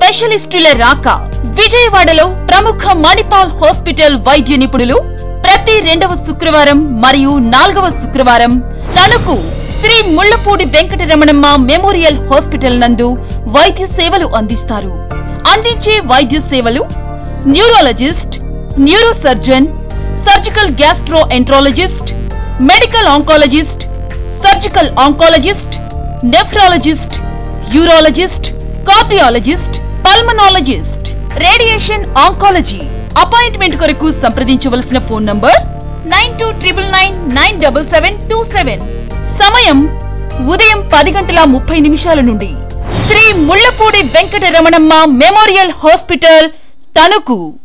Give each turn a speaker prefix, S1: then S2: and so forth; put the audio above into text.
S1: స్పెషలిస్టుల రాక విజయవాడలో ప్రముఖ మణిపాల్ హాస్పిటల్ వైద్య నిపుణులు ప్రతి రెండవ శుక్రవారం మరియు నాలుగవ శుక్రవారం తణుకు శ్రీ ముళ్లపూడి వెంకటరమణమ్మ మెమోరియల్ హాస్పిటల్ నందు వైద్య సేవలు అందిస్తారు అందించే వైద్య సేవలు neurologist neuro surgeon surgical gastroenterologist medical oncologist surgical oncologist nephrologist urologist cardiologist pulmonologist radiation oncology appointment కొరకు సంప్రదించవలసిన phone number nine two triple nine nine double seven two seven సమయం ఉదయం పది గంటల ముప్పై నిమిషాల నుండి శ్రీ ముళ్లపూడి వెంకట రమణమ్మ మెమోరియల్ హాస్పిటల్ తణుకు